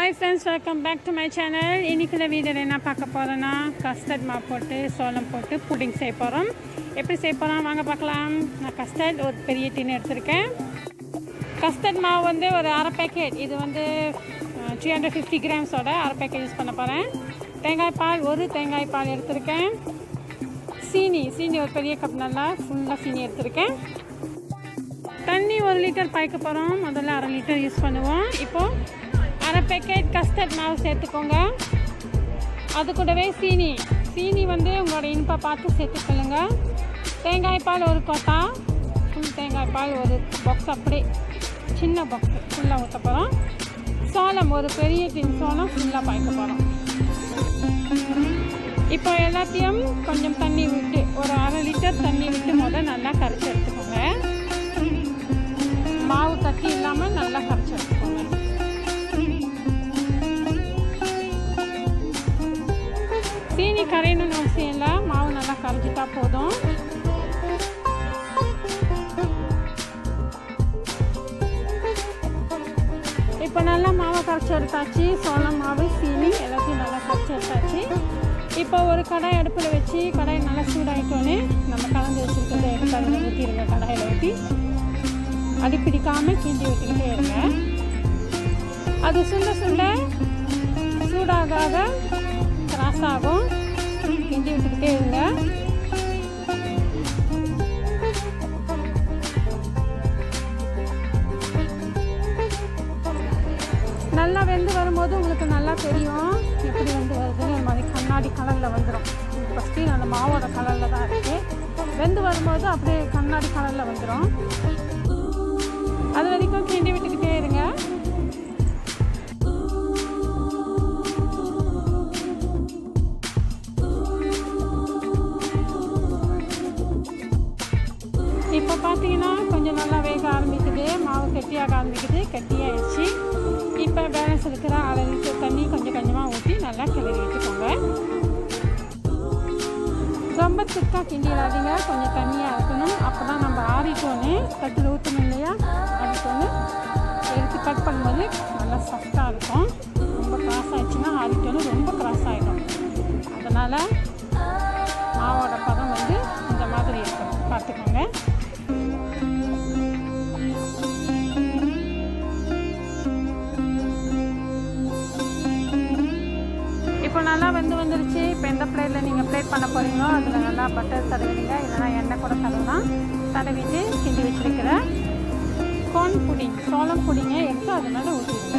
hi friends welcome back to my channel இன்றைக்குள்ள வீடியோவில் என்ன பார்க்க போகிறோன்னா கஸ்டர்ட் மா போட்டு சோளம் போட்டு புட்டிங் செய்ய போகிறோம் எப்படி செய்ய போகிறோம் வாங்க பார்க்கலாம் நான் கஸ்டர்ட் ஒரு பெரிய டின் எடுத்திருக்கேன் கஸ்டர்ட் மாவு வந்து ஒரு அரை பேக்கெட் இது வந்து த்ரீ ஹண்ட்ரட் ஃபிஃப்டி கிராம்ஸோட அரை பேக்கெட் யூஸ் பண்ண போகிறேன் தேங்காய் பால் ஒரு தேங்காய் பால் எடுத்திருக்கேன் சீனி சீனி ஒரு பெரிய கப் நல்லா ஃபுல்லாக சீனி எடுத்திருக்கேன் தண்ணி ஒரு லிட்டர் பாய்க்க போகிறோம் முதல்ல அரை லிட்டர் யூஸ் பண்ணுவோம் இப்போது அரை பேக்கெட் கஸ்டர்ட் மாவு சேர்த்துக்கோங்க அது கூடவே சீனி சீனி வந்து உங்களோட இனிப்பை பார்த்து சேர்த்துக்கொள்ளுங்க தேங்காய் பால் ஒரு கொட்டா ஃபுல் தேங்காய் பால் ஒரு பாக்ஸ் அப்படி சின்ன பாக்ஸ் ஃபுல்லாக ஊற்ற போகிறோம் சோளம் ஒரு பெரிய டின் சோளம் ஃபுல்லாக பாய்க்க போகிறோம் இப்போ எல்லாத்தையும் கொஞ்சம் தண்ணி விட்டு ஒரு அரை லிட்டர் தண்ணி விட்டு முதல் நல்லா கரைச்சி எடுத்துக்கோங்க மாவு கட்டி இல்லாமல் நல்லா கரைச்சி எடுத்துக்கோங்க சீனி கரையணும்னு அவசியம் இல்லை மாவு நல்லா கரைச்சிட்டா போதும் இப்போ நல்லா மாவை கரைச்சி எடுத்தாச்சு சோளம் மாவு சீனி எல்லாத்தையும் நல்லா கரைச்சி எடுத்தாச்சு இப்போ ஒரு கடாய் அடுப்பில் வச்சு கடாய் நல்லா சூடாயிட்டோன்னே நம்ம கலந்து வச்சுருக்கிறத எடுத்து அதில் ஊற்றிடுங்க கடாயில் ஊற்றி அடி பிடிக்காமல் கிண்டி விட்டுக்கிட்டே இருங்க அது சுண்ட சுண்ட சூடாக கிராஸ் ஆகும் கிண்டி விட்டுக்கிட்டே இருங்க நல்லா வெந்து வரும்போது உங்களுக்கு நல்லா தெரியும் எப்படி வந்து வருதுன்னு இந்த மாதிரி கண்ணாடி கலரில் வந்துடும் ஃபஸ்ட்டு அந்த மாவோட கலரில் தான் இருக்குது வெந்து வரும்போது அப்படியே கண்ணாடி கலரில் வந்துடும் அது வரைக்கும் கிண்டி விட்டுக்கிட்டே இருங்க இப்போ பார்த்தீங்கன்னா கொஞ்சம் நல்லா வேக ஆரம்பிக்குது மாவு கெட்டியாக ஆரம்பிக்குது கெட்டியாகிடுச்சு இப்போ பேலன்ஸ் இருக்கிற அரை லிட்டர் தண்ணி கொஞ்சம் கொஞ்சமாக ஊற்றி நல்லா கிளறி வச்சுக்கோங்க ரொம்ப திக்காக கிண்டிடாதீங்க கொஞ்சம் தண்ணியாக இருக்கணும் அப்போ தான் நம்ம ஆறிட்டோன்னு தட்டில் ஊற்றணும் இல்லையா அதுக்கு வந்து எடுத்து கட் பண்ணும்போது நல்லா சாஃப்டாக இருக்கும் ரொம்ப கிராஸ் ஆகிடுச்சுன்னா ஆறிட்டோன்னு ரொம்ப கிராஸ் ஆகிடும் அதனால் மாவோட பதம் வந்து இந்த மாதிரி இருக்கும் பார்த்துக்கோங்க இப்போ நல்லா வெந்து வந்துருச்சு இப்போ எந்த பிளேட்டில் நீங்கள் பிளேட் பண்ண போகிறீங்களோ அதில் நல்லா பட்டர் தடவிடுங்க இல்லைனா எண்ணெய் கூட தடவலாம் தடவிட்டு கிண்டி வச்சிருக்கிற கோன் புடிங் சோளம் புடிங்க எடுத்து அது மேலே ஊற்றிடுங்க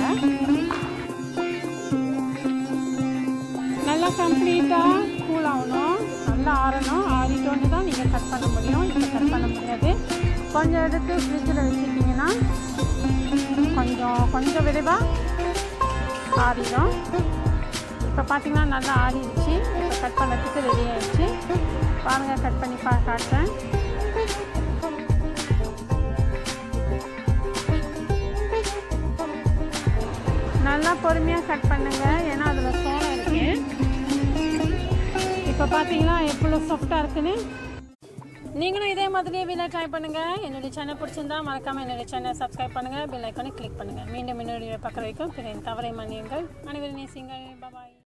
நல்லா கம்ப்ளீட்டாக கூல் ஆகணும் நல்லா ஆறணும் ஆறிட்டோன்னு தான் நீங்கள் கட் பண்ண முடியும் இப்போ கட் பண்ண முடியாது கொஞ்சம் எடுத்து ஃப்ரிட்ஜில் வச்சுட்டிங்கன்னா கொஞ்சம் கொஞ்சம் விரைவாக ஆறிடும் இப்போ பார்த்தீங்கன்னா நல்லா ஆறிடுச்சு இப்போ கட் பண்ணுறதுக்கு ரெடி ஆயிடுச்சு பாருங்கள் கட் பண்ணி பா காட்டுறேன் நல்லா பொறுமையாக கட் பண்ணுங்க ஏன்னா அதில் சோளம் இருக்கு இப்போ பார்த்தீங்கன்னா எவ்வளோ சாஃப்டாக இருக்குன்னு நீங்களும் இதே மாதிரியே வீடியோ ட்ரை பண்ணுங்கள் என்னுடைய சேனல் பிடிச்சிருந்தா மறக்காமல் என்னுடைய சேனல் சப்ஸ்கிரைப் பண்ணுங்கள் பெல் ஐக்கானை கிளிக் பண்ணுங்கள் மீண்டும் என்னுடைய பக்கம் வரைக்கும் பிறகு தவறை மன்னியுங்கள் அனைவரும் நேசிங்கள் பாய்